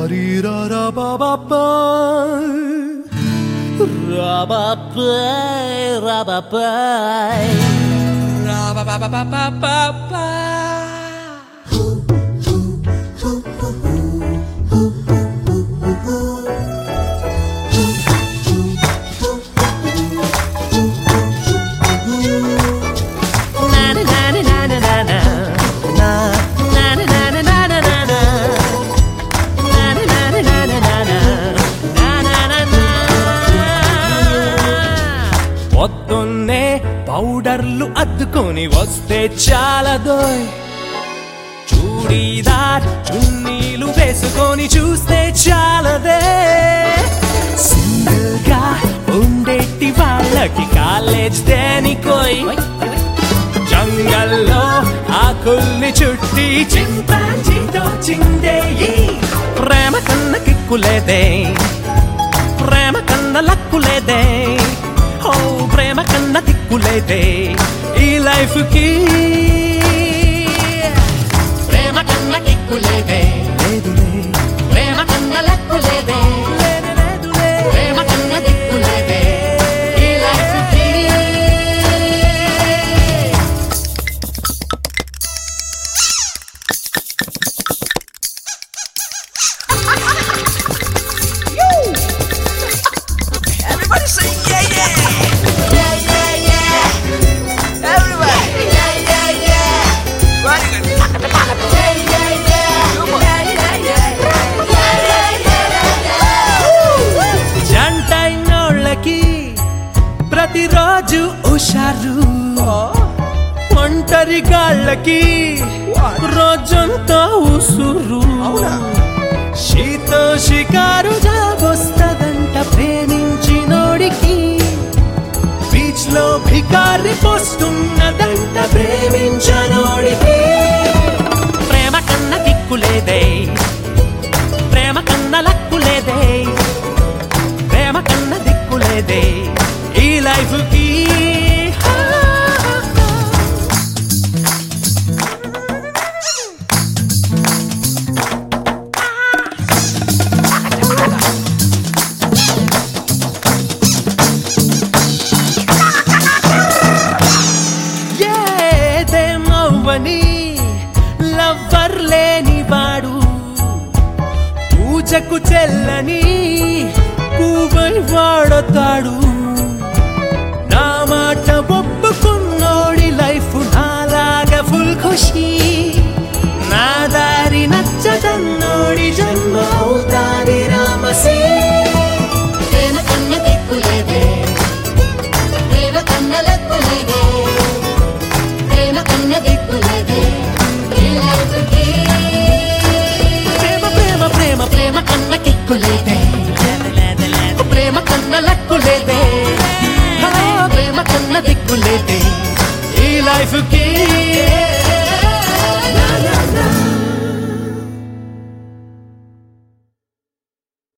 Ba-dee-da-da-ba-ba-ba. Ra-ba-ba, ra-ba-ba. Ra-ba-ba-ba-ba-ba-ba. పొద్దున్నే పౌడర్లు అద్దుకొని వస్తే చాలదోయ్ చూడీదార్ చున్నీలు వేసుకొని చూస్తే చాలదే సింగిల్ గా ఉండేటి వాళ్ళకి కాలేజ్ దేనికోయ్ జంగల్లో ఆకుల్ని చుట్టి చింపాంజీతో చిందేయి ప్రేమ కన్న కిక్కులేదే ప్రేమ కన్న లక్కులేదే ఓ ప్రేమ కన్న దిక్కులేదే ఈ లైఫ్ కి ప్రేమ కన్న కిక్కులేదే లేదులే ప్రేమ కన్న లక్కులేదే లేనే లేదులే ప్రేమ కన్న దిక్కులేదే ఈ లైఫ్ కి Everybody say yeah yeah Yeah, yeah, yeah. Everybody Yeah, yeah, yeah. Very good Yeah, yeah, yeah. Yeah, yeah, yeah. Yeah, yeah, yeah. జంటైనోళ్ళకి ప్రతిరోజు హుషారు ఒంటరి గాళ్ళకి రోజంతా ఉసురు శీతో షికారు జాబొస్తదంట ప్రేమించినోడికి బీచ్ లో భికారి పోస్తున్నదంట ప్రేమించనోడికి ప్రేమ కన్న దిక్కులేదే ప్రేమ కన్న లక్కులేదే ప్రేమ కన్న దిక్కులేదే ఈ లైఫ్ కి ఏదేమవ్వని లవ్వర్ లేనివాడు పూజకు చెల్లని పువ్వై వాడతాడు నా మాట ఒప్పుకున్నోడి లైఫ్ నాలాగా ఫుల్ ఖుషి నా దారి నచ్చదన్నోడి జన్మ అవుతాది రామసీ ప్రేమ కన్న దిక్కులేదే ప్రేమ కన్న లక్కులేదే ప్రేమ కన్న దిక్కులేదే ఈ లైఫ్ కి ప్రేమ ప్రేమ ప్రేమ ప్రేమ కన్న కిక్కులేదే ప్రేమ కన్న లక్కులేదే ప్రేమ ప్రేమ కన్న దిక్కులేదే ఈ లైఫ్ కి